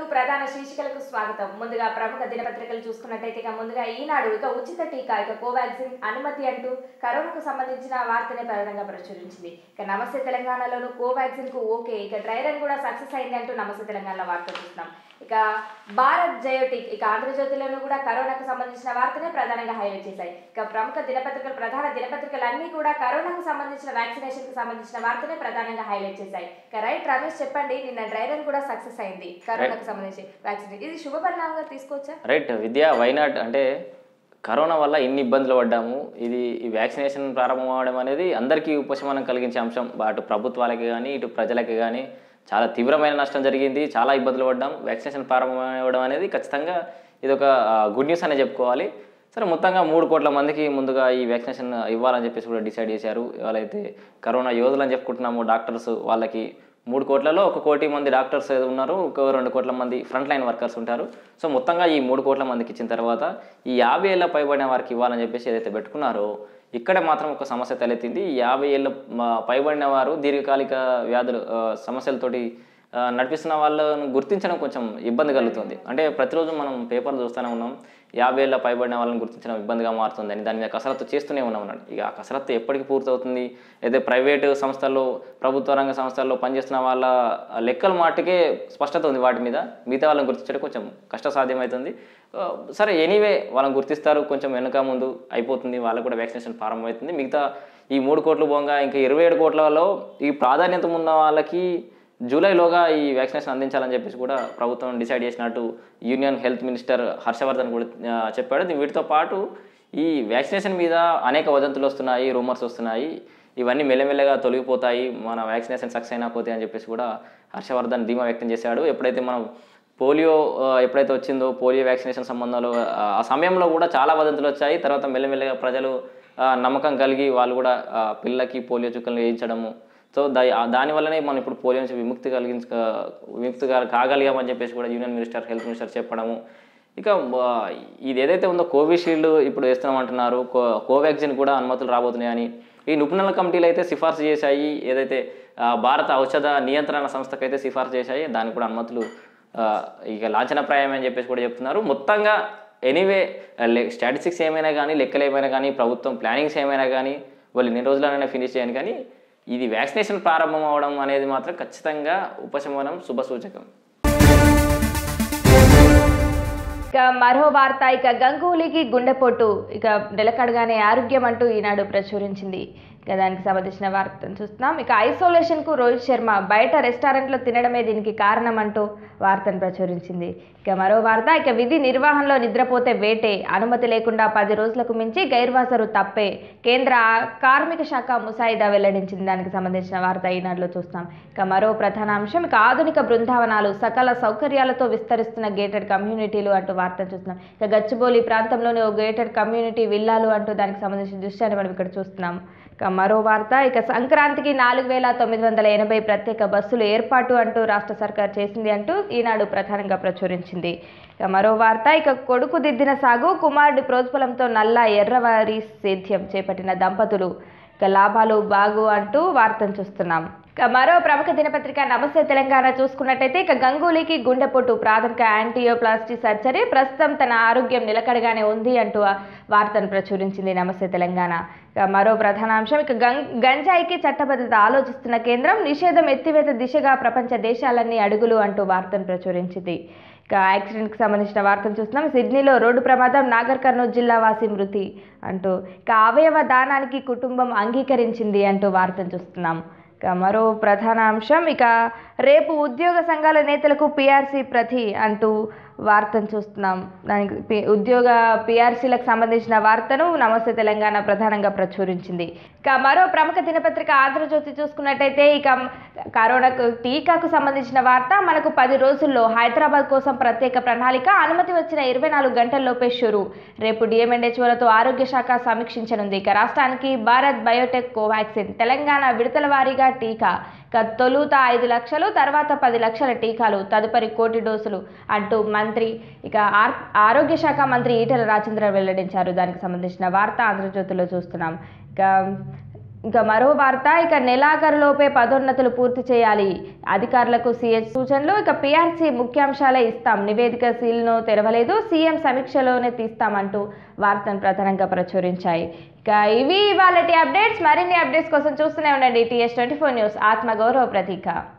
ప్రధాన శీర్షికలకు స్వాగతం ముందుగా ప్రముఖ దినపత్రికలు చూసుకున్నట్టయితే ఇక ముందుగా ఈనాడు ఇక ఉచిత టీకా ఇక కోవాక్సిన్ అనుమతి అంటూ కరోనాకు సంబంధించిన వార్తనే ప్రధానంగా ప్రచురించింది ఇక నమస్తే తెలంగాణలోను కోవాక్సిన్ కు ఓకే ఇక డ్రై రన్ కూడా సక్సెస్ అయింది అంటూ నమస్తే తెలంగాణలో వార్త చూస్తున్నాం ఇక భారత్ జయోటిక్ ఇక ఆంధ్రజ్యోతిలోనూ కూడా కరోనాకు సంబంధించిన వార్తనే ప్రధానంగా హైలైట్ చేశాయి ఇక ప్రముఖ దినపత్రికలు ప్రధాన దినపత్రికలు అన్ని కూడా కరోనాకు సంబంధించిన వ్యాక్సినేషన్ కి సంబంధించిన వార్తనే ప్రధానంగా హైలైట్ చేశాయి ఇక రైట్ రమేష్ చెప్పండి నిన్న డ్రై రన్ కూడా సక్సెస్ అయింది కరోనాకు సంబంధించి వ్యాక్సిన్ ఇది శుభ పరిణామంగా తీసుకోవచ్చా రైట్ విద్య వైనాట్ అంటే కరోనా వల్ల ఇన్ని ఇబ్బందులు పడ్డాము ఇది ఈ వ్యాక్సినేషన్ ప్రారంభం అవడం అనేది అందరికీ ఉపశమనం కలిగించే అంశం అటు ప్రభుత్వాలకి కానీ ఇటు ప్రజలకి కానీ చాలా తీవ్రమైన నష్టం జరిగింది చాలా ఇబ్బందులు పడ్డాం వ్యాక్సినేషన్ ప్రారంభం అవ్వడం అనేది ఖచ్చితంగా ఇది ఒక గుడ్ న్యూస్ అనే చెప్పుకోవాలి సరే మొత్తంగా మూడు కోట్ల మందికి ముందుగా ఈ వ్యాక్సినేషన్ ఇవ్వాలని చెప్పేసి కూడా డిసైడ్ చేశారు ఎవరైతే కరోనా యోధులు అని చెప్పుకుంటున్నామో డాక్టర్స్ వాళ్ళకి మూడు కోట్లలో ఒక కోటి మంది డాక్టర్స్ ఏదో ఉన్నారు ఒక రెండు కోట్ల మంది ఫ్రంట్ లైన్ వర్కర్స్ ఉంటారు సో మొత్తంగా ఈ మూడు కోట్ల మందికి ఇచ్చిన తర్వాత ఈ యాభై ఏళ్ళ పైబడిన వారికి ఇవ్వాలని చెప్పేసి ఏదైతే పెట్టుకున్నారో ఇక్కడ మాత్రం ఒక సమస్య తలెత్తింది ఈ యాభై ఏళ్ళ మ- పైబడిన వారు దీర్ఘకాలిక వ్యాధులు ఆ, సమస్యలతోటి ఆ, నడిపిస్తున్న వాళ్ళను గుర్తించడం కొంచెం ఇబ్బంది కలుగుతుంది అంటే ప్రతిరోజు మనం పేపర్లు చూస్తూనే ఉన్నాం యాభై ఏళ్ళ పైబడిన వాళ్ళని గుర్తించడం ఇబ్బందిగా మారుతుందని దాని మీద కసరత్తు చేస్తూనే ఉన్నాం అన్నాడు ఇక ఆ కసరత్తు ఎప్పటికి పూర్తవుతుంది అయితే ప్రైవేటు సంస్థల్లో ప్రభుత్వ రంగ సంస్థల్లో పనిచేస్తున్న వాళ్ళ లెక్కల మాటకే స్పష్టత ఉంది వాటి మీద మిగతా వాళ్ళని గుర్తించడం కొంచెం కష్టసాధ్యమవుతుంది ఆ, సరే ఎనీవే వాళ్ళని గుర్తిస్తారు కొంచెం వెనుక ముందు అయిపోతుంది వాళ్ళకు కూడా వ్యాక్సినేషన్ ప్రారంభమవుతుంది మిగతా ఈ మూడు కోట్లు పోగా ఇంకా ఇరవై ఏడు కోట్లలో ఈ ప్రాధాన్యత ఉన్న వాళ్ళకి జూలైలోగా ఈ వ్యాక్సినేషన్ అందించాలని చెప్పేసి కూడా ప్రభుత్వం డిసైడ్ చేసినట్టు యూనియన్ హెల్త్ మినిస్టర్ హర్షవర్ధన్ కూడా ఆ, చెప్పాడు దీ- వీటితో పాటు ఈ వ్యాక్సినేషన్ మీద అనేక వదంతులు వస్తున్నాయి రూమర్స్ వస్తున్నాయి ఇవన్నీ మెల్లమెల్లగా తొలగిపోతాయి మన వ్యాక్సినేషన్ సక్సెస్ అయినా పోతాయి అని చెప్పేసి కూడా హర్షవర్ధన్ ధీమా వ్యక్తం చేశాడు ఎప్పుడైతే మనం పోలియో ఆ, ఎప్పుడైతే వచ్చిందో పోలియో వ్యాక్సినేషన్ సంబంధాలు ఆ, ఆ సమయంలో కూడా చాలా వదంతులు వచ్చాయి తర్వాత మెల్లమెల్లగా ప్రజలు ఆ, నమ్మకం కలిగి వాళ్ళు కూడా ఆ, పిల్లలకి పోలియో చుక్కలు వేయించడము సో దా ఆ- దానివల్లనే మనం ఇప్పుడు పోలియో నుంచి విముక్తి కలిగించ విముక్తి కా- కాగలిగామని చెప్పేసి కూడా యూనియన్ మినిస్టర్ హెల్త్ మినిస్టర్ చెప్పడము ఇక ఆ, ఇది ఏదైతే ఉందో కోవిషీల్డ్ ఇప్పుడు వేస్తున్నామంటున్నారు కో కోవాక్సిన్ కూడా అనుమతులు రాబోతున్నాయని ఈ నిపుణుల కమిటీలు అయితే సిఫార్సు చేశాయి ఏదైతే ఆ, భారత ఔషధ నియంత్రణ సంస్థకు అయితే సిఫార్సు చేశాయి దానికి కూడా అనుమతులు ఆ, ఇక లాంఛనప్రాయం అని చెప్పేసి కూడా చెప్తున్నారు మొత్తంగా ఎనీవే స్టాటిస్టిక్స్ ఏమైనా కానీ లెక్కలు ఏమైనా కానీ ప్రభుత్వం ప్లానింగ్స్ ఏమైనా కానీ వాళ్ళు ఎన్ని రోజులైనా ఫినిష్ చేయను కానీ ఇది వ్యాక్సినేషన్ ప్రారంభం అవడం అనేది మాత్రం ఖచ్చితంగా ఉపశమనం శుభ సూచకం ఇక మరో వార్త ఇక గంగూలీకి గుండెపోటు ఇక నిలకడగానే ఆరోగ్యం అంటూ ఈనాడు ప్రచురించింది ఇక దానికి సంబంధించిన వార్తను చూస్తున్నాం ఇక ఐసోలేషన్కు రోహిత్ శర్మ బయట రెస్టారెంట్లో తినడమే దీనికి కారణం అంటూ వార్తను ప్రచురించింది ఇక మరో వార్త ఇక విధి నిర్వహణలో నిద్రపోతే వేటే అనుమతి లేకుండా పది రోజులకు మించి గైర్హాజరు తప్పే కేంద్ర కార్మిక శాఖ ముసాయిదా వెల్లడించింది దానికి సంబంధించిన వార్త ఈనాడులో చూస్తాం ఇక మరో ప్రధాన అంశం ఇక ఆధునిక బృందావనాలు సకల సౌకర్యాలతో విస్తరిస్తున్న గేటెడ్ కమ్యూనిటీలు అంటూ వార్త చూస్తున్నాం ఇక గచ్చిబౌలి ప్రాంతంలోని ఓ గేటెడ్ కమ్యూనిటీ విల్లాలు అంటూ దానికి సంబంధించిన దృశ్యాన్ని మనం ఇక్కడ చూస్తున్నాం ఇక మరో వార్త ఇక సంక్రాంతికి నాలుగు వేల తొమ్మిది వందల ఎనభై ప్రత్యేక బస్సులు ఏర్పాటు అంటూ రాష్ట్ర సర్కార్ చేసింది అంటూ ఈనాడు ప్రధానంగా ప్రచురించింది ఇక మరో వార్త ఇక కొడుకు దిద్దిన సాగు కుమారుడి ప్రోత్బలంతో నల్ల ఎర్రవారి సేద్యం చేపట్టిన దంపతులు ఇక లాభాలు బాగు అంటూ వార్తను చూస్తున్నాం ఇక మరో ప్రముఖ దినపత్రిక నమస్తే తెలంగాణ చూసుకున్నట్టయితే ఇక గంగూలీకి గుండెపోటు ప్రాథమిక యాంటీయోప్లాస్టీ సర్జరీ ప్రస్తుతం తన ఆరోగ్యం నిలకడగానే ఉంది అంటూ ఆ వార్తను ప్రచురించింది నమస్తే తెలంగాణ ఇక మరో ప్రధాన అంశం ఇక గం గంజాయికి చట్టబద్ధత ఆలోచిస్తున్న కేంద్రం నిషేధం ఎత్తివేత దిశగా ప్రపంచ దేశాలన్నీ అడుగులు అంటూ వార్తను ప్రచురించింది ఇక యాక్సిడెంట్కి సంబంధించిన వార్తను చూస్తున్నాం సిడ్నీలో రోడ్డు ప్రమాదం నాగర్ కర్నూలు జిల్లా వాసి మృతి అంటూ ఇక అవయవ దానానికి కుటుంబం అంగీకరించింది అంటూ వార్తను చూస్తున్నాం ఇక మరో ప్రధాన అంశం ఇక రేపు ఉద్యోగ సంఘాల నేతలకు పిఆర్సీ ప్రతి అంటూ వార్తను చూస్తున్నాం దానికి పి- ఉద్యోగ పిఆర్సీలకు సంబంధించిన వార్తను నమస్తే తెలంగాణ ప్రధానంగా ప్రచురించింది ఇక మరో ప్రముఖ దినపత్రిక ఆంధ్రజ్యోతి చూసుకున్నట్టయితే ఇక కరోనాకు టీకాకు సంబంధించిన వార్త మనకు పది రోజుల్లో హైదరాబాద్ కోసం ప్రత్యేక ప్రణాళిక అనుమతి వచ్చిన ఇరవై నాలుగు గంటల్లోపే షురు రేపు డిఎంఎన్హెచ్ఓలతో ఆరోగ్య శాఖ సమీక్షించనుంది ఇక రాష్ట్రానికి భారత్ బయోటెక్ కోవాక్సిన్ తెలంగాణ విడతల వారీగా టీకా ఇక తొలుత ఐదు లక్షలు తర్వాత పది లక్షల టీకాలు తదుపరి కోటి డోసులు అంటూ మంత్రి ఇక ఆర్- ఆరోగ్య శాఖ మంత్రి ఈటెల రాజేంద్ర వెల్లడించారు దానికి సంబంధించిన వార్త ఆంధ్రజ్యోతిలో చూస్తున్నాం ఇక ఇంకా మరో వార్త ఇక నెలాఖరులోపే పదోన్నతులు పూర్తి చేయాలి అధికారులకు సీఎస్ సూచనలు ఇక పీఆర్సీ ముఖ్యాంశాలే ఇస్తాం నివేదిక సీల్ను తెరవలేదు సీఎం సమీక్షలోనే తీస్తామంటూ వార్తను ప్రధానంగా ప్రచురించాయి ఇక ఇవి ఇవాళ అప్డేట్స్ మరిన్ని అప్డేట్స్ కోసం చూస్తూనే ఉండండి టీఎస్ ట్వంటీ ఫోర్ న్యూస్ ఆత్మగౌరవ ప్రతీక